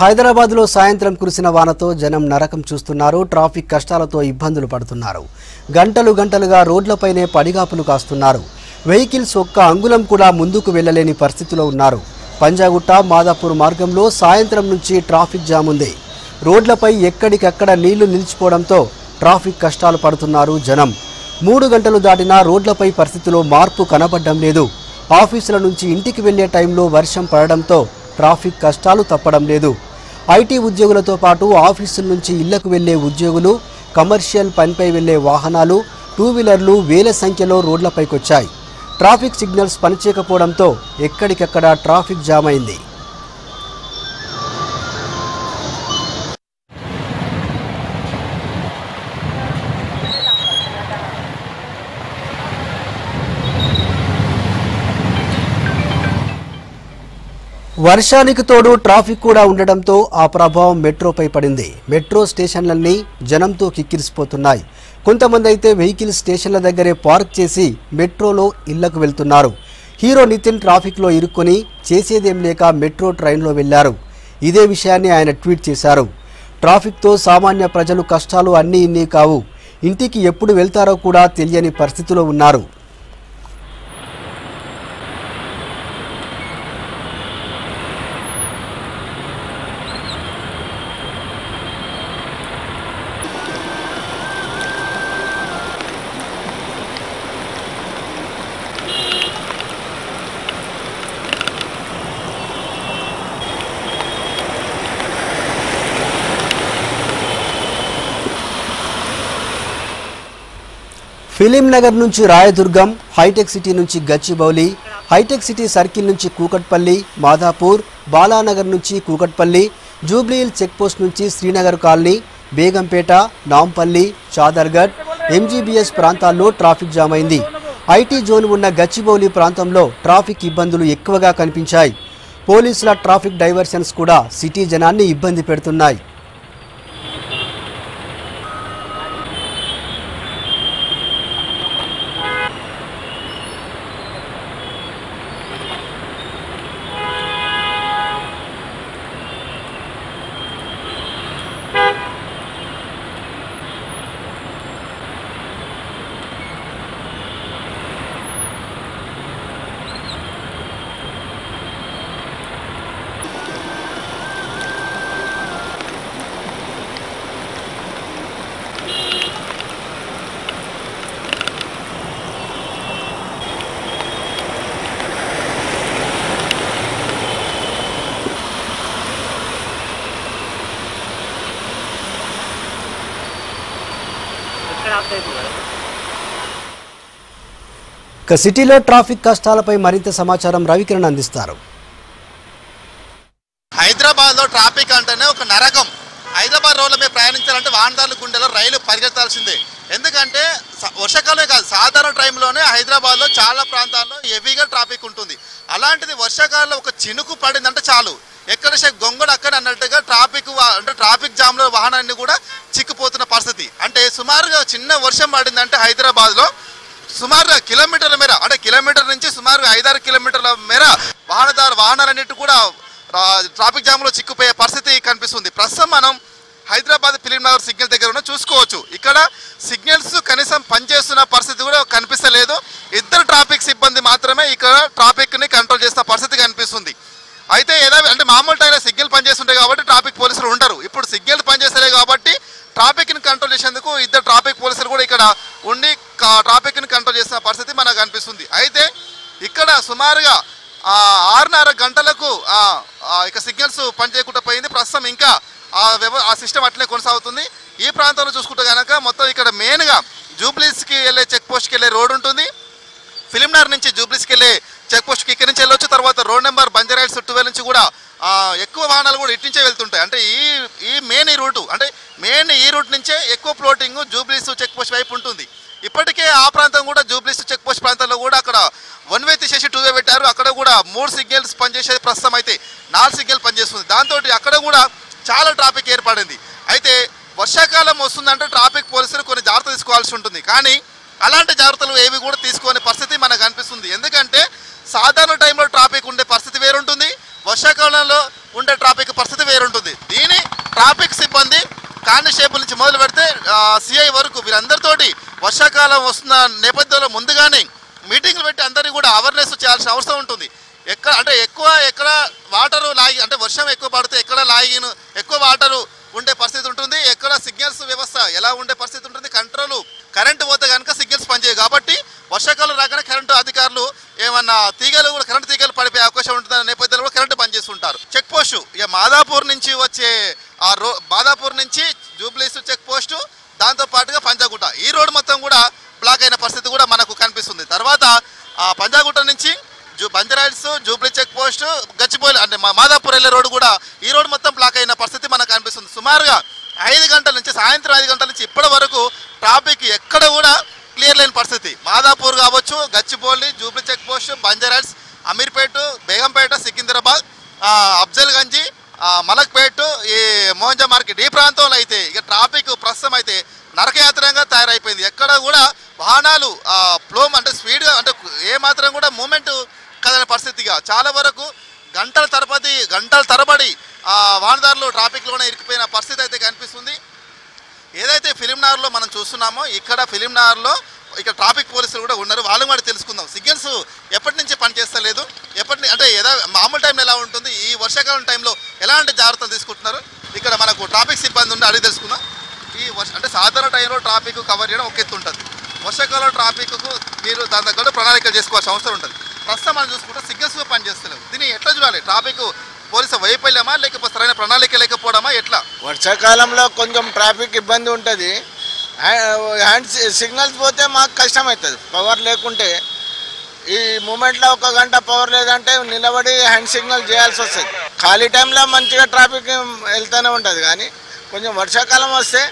హైదరాబాద్లో సాయంత్రం కురిసిన వానతో జనం నరకం చూస్తున్నారు ట్రాఫిక్ కష్టాలతో ఇబ్బందులు పడుతున్నారు గంటలు గంటలుగా రోడ్లపైనే పడిగాపులు కాస్తున్నారు వెహికల్స్ ఒక్క అంగుళం కూడా ముందుకు వెళ్ళలేని పరిస్థితిలో ఉన్నారు పంజాగుట్ట మాదాపూర్ మార్గంలో సాయంత్రం నుంచి ట్రాఫిక్ జామ్ ఉంది రోడ్లపై ఎక్కడికక్కడ నీళ్లు నిలిచిపోవడంతో ట్రాఫిక్ కష్టాలు పడుతున్నారు జనం మూడు గంటలు దాటినా రోడ్లపై పరిస్థితిలో మార్పు కనబడడం లేదు ఆఫీసుల నుంచి ఇంటికి వెళ్లే టైంలో వర్షం పడడంతో ట్రాఫిక్ కష్టాలు తప్పడం లేదు ఐటీ ఉద్యోగులతో పాటు ఆఫీసుల నుంచి ఇళ్లకు వెళ్లే ఉద్యోగులు కమర్షియల్ పనిపై వెళ్లే వాహనాలు టూ వీలర్లు వేల సంఖ్యలో రోడ్లపైకొచ్చాయి ట్రాఫిక్ సిగ్నల్స్ పనిచేయకపోవడంతో ఎక్కడికక్కడ ట్రాఫిక్ జామ్ అయింది వర్షానికి తోడు ట్రాఫిక్ కూడా ఉండడంతో ఆ ప్రభావం మెట్రోపై పడింది మెట్రో స్టేషన్లన్నీ జనంతో కిక్కిరిసిపోతున్నాయి కొంతమంది అయితే వెహికల్ స్టేషన్ల దగ్గరే పార్క్ చేసి మెట్రోలో ఇళ్లకు వెళ్తున్నారు హీరో నితిన్ ట్రాఫిక్లో ఇరుక్కొని చేసేదేం లేక మెట్రో ట్రైన్లో వెళ్లారు ఇదే విషయాన్ని ఆయన ట్వీట్ చేశారు ట్రాఫిక్తో సామాన్య ప్రజలు కష్టాలు అన్నీ ఇన్ని కావు ఇంటికి ఎప్పుడు వెళ్తారో కూడా తెలియని పరిస్థితిలో ఉన్నారు ఫిలిం నగర్ నుంచి రాయదుర్గం హైటెక్ సిటీ నుంచి గచ్చిబౌలి హైటెక్ సిటీ సర్కిల్ నుంచి కూకట్పల్లి మాదాపూర్ బాలానగర్ నుంచి కూకట్పల్లి జూబ్లీహిల్ చెక్ పోస్ట్ నుంచి శ్రీనగర్ కాలనీ బేగంపేట నాంపల్లి చాదర్గఢ్ ఎంజీబీఎస్ ప్రాంతాల్లో ట్రాఫిక్ జామ్ అయింది ఐటీ జోన్ ఉన్న గచ్చిబౌలి ప్రాంతంలో ట్రాఫిక్ ఇబ్బందులు ఎక్కువగా కనిపించాయి పోలీసుల ట్రాఫిక్ డైవర్షన్స్ కూడా సిటీ జనాన్ని ఇబ్బంది పెడుతున్నాయి ఇక సిటీలో ట్రాఫిక్ కష్టాలపై మరింత సమాచారం రవికిరణ్ అందిస్తారు హైదరాబాద్ లో ట్రాఫిక్ అంటేనే ఒక నరకం హైదరాబాద్ రోడ్ల మీద ప్రయాణించాలంటే వాహనదారుల గుండెలో రైలు పరిగెత్తాల్సిందే ఎందుకంటే స- వర్షాకాలమే కాదు సాధారణ టైంలోనే హైదరాబాద్ లో చాలా ప్రాంతాల్లో హెవీగా ట్రాఫిక్ ఉంటుంది అలాంటిది వర్షాకాలంలో ఒక చినుకు పడిందంటే చాలు ఎక్కడ సే- గొంగడు అక్కడ అన్నట్టుగా ట్రాఫిక్ వా- అంటే ట్రాఫిక్ జామ్ లో వాహనాన్ని కూడా చిక్కుపోతున్న పరిస్థితి అంటే సుమారుగా చిన్న వర్షం పడిందంటే హైదరాబాద్ లో సుమారుగా కిలోమీటర్ల మేర అంటే కిలోమీటర్ నుంచి సుమారుగా ఐదారు కిలోమీటర్ల మేర వాహనదారు వాహనాలన్నిటి కూడా ఆ, ట్రాఫిక్ జామ్ లో చిక్కుపోయే పరిస్థితి కనిపిస్తుంది ప్రస్తుతం మనం హైదరాబాద్ ఫిలిం నగర్ సిగ్నల్ దగ్గర ఉన్న చూసుకోవచ్చు ఇక్కడ సిగ్నల్స్ కనీసం పనిచేస్తున్న పరిస్థితి కూడా కనిపిస్తలేదు ఇద్దరు ట్రాఫిక్ సిబ్బంది మాత్రమే ఇక్కడ ట్రాఫిక్ ని కంట్రోల్ చేస్తున్న పరిస్థితి కనిపిస్తుంది అయితే ఏదో అంటే మామూలు టైంలో సిగ్నల్ పనిచేస్తుంటాయి కాబట్టి ట్రాఫిక్ పోలీసులు ఉండరు ఇప్పుడు సిగ్నల్ పనిచేస్తలే కాబట్టి ట్రాఫిక్ ని కంట్రోల్ చేసేందుకు ఇద్దరు ట్రాఫిక్ పోలీసులు కూడా ఇక్కడ ఉండి ట్రాఫిక్ ని కంట్రోల్ చేస్తున్న పరిస్థితి మనకు కనిపిస్తుంది అయితే ఇక్కడ సుమారుగా ఆ, ఆరున్నర గంటలకు ఆ, ఆ, ఇక సిగ్నల్స్ పనిచేయకుండా పోయింది ప్రస్తుతం ఇంకా ఆ వ్యవ ఆ సిస్టమ్ అట్లే కొనసాగుతుంది ఈ ప్రాంతంలో చూసుకుంటే కనుక మొత్తం ఇక్కడ మెయిన్గా జూబ్లీస్కి వెళ్ళే చెక్ పోస్ట్కి వెళ్ళే రోడ్ ఉంటుంది ఫిలింనగర్ నుంచి జూబ్లీస్కి వెళ్ళే చెక్ పోస్ట్కి ఇక్కడి నుంచి వెళ్ళొచ్చు తర్వాత రోడ్ నెంబర్ బంజారాయిల్స్ ట్వెల్వ్ నుంచి కూడా ఆ, ఎక్కువ వాహనాలు కూడా ఇటు నుంచే వెళ్తుంటాయి అంటే ఈ ఈ మెయిన్ ఈ రూటు అంటే మెయిన్ ఈ రూట్ నుంచే ఎక్కువ ఫ్లోటింగ్ జూబ్లీస్ చెక్ పోస్ట్ వైపు ఉంటుంది ఇప్పటికే ఆ ప్రాంతం కూడా జూబ్లీస్ చెక్ పోస్ట్ ప్రాంతంలో కూడా అక్కడ వన్ వే తీసేసి టూ వే పెట్టారు అక్కడ కూడా మూడు సిగ్నల్స్ పనిచేసేది ప్రస్తుతం అయితే నాలుగు సిగ్నల్ పనిచేస్తుంది దాంతో అక్కడ కూడా చాలా ట్రాఫిక్ ఏర్పడింది అయితే వర్షాకాలం వస్తుందంటే ట్రాఫిక్ పోలీసులు కొన్ని జాగ్రత్తలు తీసుకోవాల్సి ఉంటుంది కానీ అలాంటి జాగ్రత్తలు ఏవి కూడా తీసుకోని పరిస్థితి మనకు అనిపిస్తుంది ఎందుకంటే సాధారణ టైంలో ట్రాఫిక్ ఉండే పరిస్థితి వేరుంటుంది వర్షాకాలంలో ఉండే ట్రాఫిక్ పరిస్థితి వేరుంటుంది దీని ట్రాఫిక్ సిబ్బంది కానిస్టేబుల్ నుంచి మొదలు పెడితే సిఐ వరకు వీరందరితోటి వర్షాకాలం వస్తున్న నేపథ్యంలో ముందుగానే మీటింగ్లు పెట్టి అందరికీ కూడా అవేర్నెస్ చేయాల్సిన అవసరం ఉంటుంది ఎక్కడ అంటే ఎక్కువ ఎక్కడ వాటరు లాగి అంటే వర్షం ఎక్కువ పడితే ఎక్కడ లాగిన ఎక్కువ వాటరు ఉండే పరిస్థితి ఉంటుంది ఎక్కడ సిగ్నల్స్ వ్యవస్థ ఎలా ఉండే పరిస్థితి ఉంటుంది కంట్రోల్ కరెంటు పోతే కనుక సిగ్నల్స్ పనిచేయవు కాబట్టి వర్షాకాలం రాగానే కరెంటు అధికారులు ఏమన్నా తీగలు కూడా కరెంటు తీగలు పడిపోయే అవకాశం ఉంటుందనే నేపథ్యంలో కూడా కరెంటు పనిచేస్తుంటారు చెక్ పోస్ట్ ఇక మాదాపూర్ నుంచి వచ్చే ఆ రో మాదాపూర్ నుంచి జూబ్లీస్ చెక్ పోస్టు దాంతో పాటుగా పంజాగుట్ట ఈ రోడ్డు మొత్తం కూడా బ్లాక్ అయిన పరిస్థితి కూడా మనకు కనిపిస్తుంది తర్వాత ఆ పంజాగుట్ట నుంచి జూ బంజరాయిల్స్ జూబ్లీ చెక్ పోస్ట్ గచ్చిబౌలి అంటే మా- మాదాపూర్ వెళ్ళే రోడ్డు కూడా ఈ రోడ్డు మొత్తం బ్లాక్ అయిన పరిస్థితి మనకు కనిపిస్తుంది సుమారుగా ఐదు గంటల నుంచి సాయంత్రం ఐదు గంటల నుంచి ఇప్పటి వరకు ట్రాఫిక్ ఎక్కడ కూడా క్లియర్ లేని పరిస్థితి మాదాపూర్ కావచ్చు గచ్చిబౌలి జూబ్లీ చెక్ పోస్ట్ బంజరాయిల్స్ అమీర్పేట బేగంపేట సికింద్రాబాద్ ఆ, అఫ్జల్ గంజి ఆ, మలక్పేట్ ఈ మోహంజా మార్కెట్ ఈ ప్రాంతంలో అయితే ఇక ట్రాఫిక్ ప్రస్తుతం అయితే నరకయాత్రంగా తయారైపోయింది ఎక్కడ కూడా వాహనాలు ఫ్లో అంటే స్పీడ్గా అంటే ఏ మాత్రం కూడా మూమెంట్ కదలని పరిస్థితిగా చాలా వరకు గంటల తరబడి గంటల తరబడి ఆ, వాహనదారులు ట్రాఫిక్లోనే ఇరికిపోయిన పరిస్థితి అయితే కనిపిస్తుంది ఏదైతే ఫిలింనార్లో మనం చూస్తున్నామో ఇక్కడ ఫిలింనార్లో ఇక్కడ ట్రాఫిక్ పోలీసులు కూడా ఉన్నారు వాళ్ళని కూడా తెలుసుకుందాం సిగ్నల్స్ ఎప్పటి నుంచి పనిచేస్తలేదు ఎప్పటి ని- అంటే ఏదో మామూలు టైంలో ఎలా ఉంటుంది ఈ వర్షాకాలం టైంలో ఎలాంటి జాగ్రత్తలు తీసుకుంటున్నారు ఇక్కడ మనకు ట్రాఫిక్ సిబ్బంది ఉండి అడిగి తెలుసుకుందాం ఈ వర్ష అంటే సాధారణ టైంలో ట్రాఫిక్ కవర్ చేయడం ఒక ఎత్తు ఉంటుంది వర్షాకాలం ట్రాఫిక్కు మీరు దాని దగ్గర ప్రణాళికలు చేసుకోవాల్సిన అవసరం ఉంటుంది ప్రస్తుతం మనం చూసుకుంటే సిగ్నల్స్ పనిచేస్తలేవు దీన్ని ఎట్లా చూడాలి ట్రాఫిక్ పోలీసు వైఫల్యమా లేకపోతే సరైన ప్రణాళిక లేకపోవడమా ఎట్లా వర్షాకాలంలో కొంచెం ట్రాఫిక్ ఇబ్బంది ఉంటుంది హ్యాండ్ సిగ్నల్స్ పోతే మాకు కష్టం అవుతుంది పవర్ లేకుంటే ఈ మూమెంట్లో ఒక గంట పవర్ లేదంటే నిలబడి హ్యాండ్ సిగ్నల్ చేయాల్సి వస్తుంది ఖాళీ టైంలో మంచిగా ట్రాఫిక్ వెళ్తూనే ఉంటుంది కానీ కొంచెం వర్షాకాలం వస్తే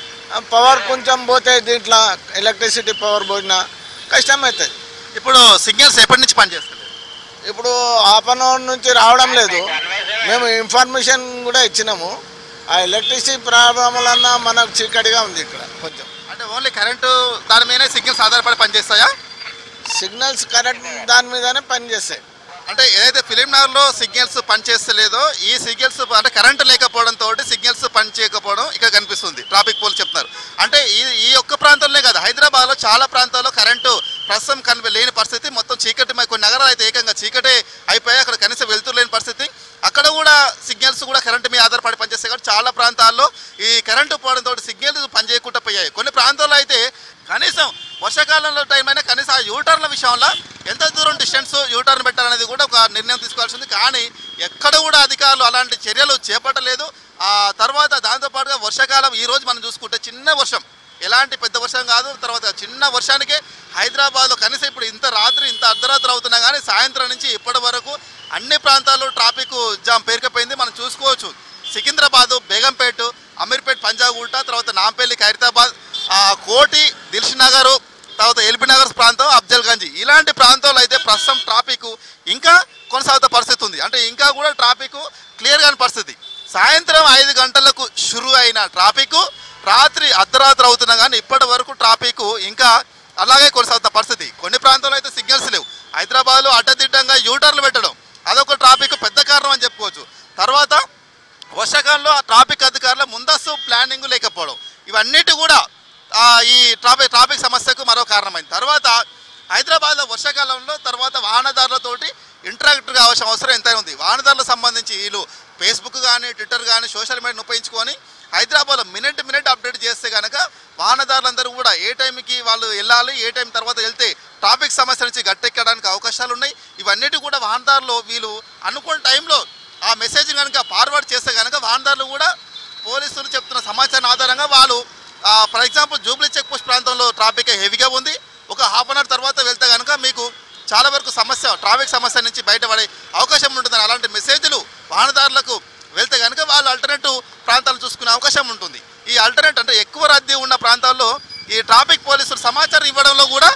పవర్ కొంచెం పోతే దీంట్లో ఎలక్ట్రిసిటీ పవర్ పోయినా కష్టం అవుతుంది ఇప్పుడు సిగ్నల్స్ ఎప్పటి నుంచి పనిచేస్తలేదు ఇప్పుడు హాఫ్ అన్ అవర్ నుంచి రావడం లేదు మేము ఇన్ఫర్మేషన్ కూడా ఇచ్చినాము ఆ ఎలక్ట్రిసిటీ ప్రాబ్లం వలన మనకు చీకటిగా ఉంది ఇక్కడ కొంచెం అంటే ఓన్లీ కరెంటు దాని మీదనే సిగ్నల్స్ ఆధారపడి పనిచేస్తాయా సిగ్నల్స్ కరెంట్ దాని మీదనే పనిచేస్తాయి అంటే ఏదైతే ఫిలిం నగర్లో సిగ్నల్స్ పనిచేస్తలేదో ఈ సిగ్నల్స్ అంటే కరెంటు లేకపోవడం తోటి సిగ్నల్స్ పనిచేయకపోవడం ఇక్కడ కనిపిస్తుంది ట్రాఫిక్ పోలీస్ చెప్తున్నారు అంటే ఈ ఈ ఒక్క ప్రాంతంలో కాదు హైదరాబాద్లో చాలా ప్రాంతాల్లో కరెంటు ప్రస్తుతం కనిపి లేని పరిస్థితి మొత్తం చీకటి మరి కొన్ని నగరాలు అయితే ఏకంగా చీకటే అయిపోయాయి అక్కడ కనీసం వెళ్తూ లేని పరిస్థితి అక్కడ కూడా సిగ్నల్స్ కూడా కరెంటు మీద ఆధారపడి పనిచేస్తాయి కాబట్టి చాలా ప్రాంతాల్లో ఈ కరెంటు పోవడంతో సిగ్నల్స్ పనిచేయకుండా పోయాయి కొన్ని ప్రాంతాల్లో అయితే కనీసం వర్షాకాలంలో టైం అయినా కనీసం ఆ యూటర్న్ల విషయంలో ఎంత దూరం డిస్టెన్స్ యూటర్న్ పెట్టాలనేది కూడా ఒక నిర్ణయం తీసుకోవాల్సింది కానీ ఎక్కడ కూడా అధికారులు అలాంటి చర్యలు చేపట్టలేదు ఆ తర్వాత దాంతోపాటుగా వర్షాకాలం ఈ రోజు మనం చూసుకుంటే చిన్న వర్షం ఎలాంటి పెద్ద వర్షం కాదు తర్వాత చిన్న వర్షానికే హైదరాబాద్లో కనీసం ఇప్పుడు ఇంత రాత్రి ఇంత అర్ధరాత్రి అవుతున్నా కానీ సాయంత్రం నుంచి ఇప్పటి వరకు అన్ని ప్రాంతాల్లో ట్రాఫిక్ జామ్ పేరుకపోయింది మనం చూసుకోవచ్చు సికింద్రాబాదు బేగంపేట అమీర్పేట్ పంజాగుట్ట తర్వాత నాంపల్లి ఖైరతాబాద్ ఆ, కోటి దిల్ష్ నగర్ తర్వాత ఎల్బీ నగర్ ప్రాంతం అఫ్జల్ గంజ్ ఇలాంటి ప్రాంతాల్లో అయితే ప్రస్తుతం ట్రాఫిక్ ఇంకా కొనసాగుతున్న పరిస్థితి ఉంది అంటే ఇంకా కూడా ట్రాఫిక్ క్లియర్ కాని పరిస్థితి సాయంత్రం ఐదు గంటలకు షురు అయిన ట్రాఫిక్ రాత్రి అర్ధరాత్రి అవుతున్నా కానీ ఇప్పటి వరకు ట్రాఫిక్ ఇంకా అలాగే కొనసాగుతున్న పరిస్థితి కొన్ని ప్రాంతాల్లో అయితే సిగ్నల్స్ లేవు హైదరాబాద్లో అడ్డదిడ్డంగా యూటర్లు పెట్టడం అదొక ట్రాఫిక్ పెద్ద కారణం అని చెప్పుకోవచ్చు తర్వాత వర్షాకాలంలో ఆ ట్రాఫిక్ అధికారుల ముందస్తు ప్లానింగ్ లేకపోవడం ఇవన్నిటి కూడా ఆ, ఈ ట్రాఫిక్ ట్రాఫిక్ సమస్యకు మరో కారణమైంది తర్వాత హైదరాబాద్లో వర్షాకాలంలో తర్వాత వాహనదారులతోటి ఇంటరాక్ట్ కావాల్సిన అవసరం ఎంతైనా ఉంది వాహనదారులకు సంబంధించి వీళ్ళు ఫేస్బుక్ కానీ ట్విట్టర్ కానీ సోషల్ మీడియాను ఉపయోగించుకొని హైదరాబాద్లో మినిట్ మినిట్ అప్డేట్ చేస్తే కనుక వాహనదారులందరూ కూడా ఏ టైంకి వాళ్ళు వెళ్ళాలి ఏ టైం తర్వాత వెళ్తే ట్రాఫిక్ సమస్య నుంచి గట్టెక్కడానికి అవకాశాలు ఉన్నాయి ఇవన్నిటి కూడా వాహనదారులు వీళ్ళు అనుకున్న టైంలో ఆ మెసేజ్ కనుక ఫార్వర్డ్ చేస్తే కనుక వాహనదారులు కూడా పోలీసులు చెప్తున్న సమాచారం ఆధారంగా వాళ్ళు for example Jubilee check post ప్రాంతంలో ట్రాఫిక్ హెవీగా ఉంది ఒక హాఫ్ అన్ అవర్ తర్వాత వెళ్తే కనుక మీకు చాలా వరకు సమస్య ట్రాఫిక్ సమస్య నుంచి బయటపడే అవకాశం ఉంటుందని అలాంటి మెసేజ్లు వాహనదారులకు వెళ్తే కనుక వాళ్ళు ఆల్టర్నేటివ్ ప్రాంతాలు చూసుకునే అవకాశం ఉంటుంది ఈ ఆల్టర్నేట్ అంటే ఎక్కువ రద్దీ ఉన్న ప్రాంతాల్లో ఈ ట్రాఫిక్ పోలీసులు సమాచారం ఇవ్వడంలో కూడా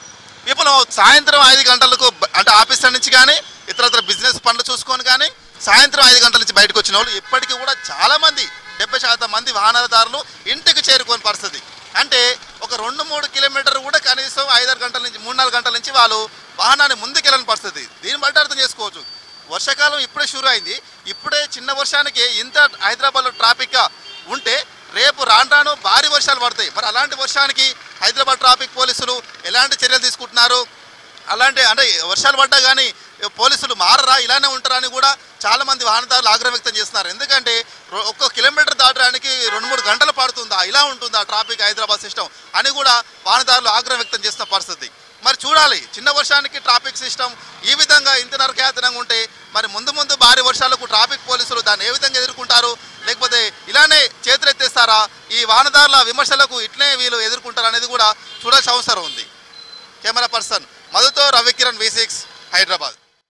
విఫలం అవుతుంది సాయంత్రం ఐదు గంటలకు బ- అంటే ఆఫీసర్ నుంచి కానీ ఇతరత్ర బిజినెస్ పనులు చూసుకొని కానీ సాయంత్రం ఐదు గంటల నుంచి బయటకు వచ్చిన వాళ్ళు ఇప్పటికీ కూడా చాలా మంది డెబ్బై శాతం మంది వాహనదారులు ఇంటికి చేరుకోని పరిస్థితి అంటే ఒక రెండు మూడు కిలోమీటర్ కూడా కనీసం ఐదారు గంటల నుంచి మూడు నాలుగు గంటల నుంచి వాళ్ళు వాహనాన్ని ముందుకెళ్ళని పరిస్థితి దీన్ని బట్టి అర్థం చేసుకోవచ్చు వర్షాకాలం ఇప్పుడే షురు అయింది ఇప్పుడే చిన్న వర్షానికి ఇంత హైదరాబాద్లో ట్రాఫిక్గా ఉంటే రేపు రాను రాను భారీ వర్షాలు పడతాయి మరి అలాంటి వర్షానికి హైదరాబాద్ ట్రాఫిక్ పోలీసులు ఎలాంటి చర్యలు తీసుకుంటున్నారు అలాంటి అంటే వర్షాలు పడ్డా కానీ పోలీసులు మారరా ఇలానే ఉంటారా అని కూడా చాలా మంది వాహనదారులు ఆగ్రహం వ్యక్తం చేస్తున్నారు ఎందుకంటే రొ- ఒక్క కిలోమీటర్ దాటడానికి రెండు మూడు గంటలు పడుతుందా ఇలా ఉంటుందా ట్రాఫిక్ హైదరాబాద్ సిస్టమ్ అని కూడా వాహనదారులు ఆగ్రహం వ్యక్తం చేస్తున్న పరిస్థితి మరి చూడాలి చిన్న వర్షానికి ట్రాఫిక్ సిస్టమ్ ఈ విధంగా ఇంత నరకయాతనంగా ఉంటే మరి ముందు ముందు భారీ వర్షాలకు ట్రాఫిక్ పోలీసులు దాన్ని ఏ విధంగా ఎదుర్కొంటారు లేకపోతే ఇలానే చేతులెత్తేస్తారా ఈ వాహనదారుల విమర్శలకు ఇట్లే వీళ్ళు ఎదుర్కొంటారు అనేది కూడా చూడాల్సిన అవసరం ఉంది కెమెరా పర్సన్ మధుతో రవికిరణ్ వి సిక్స్ హైదరాబాద్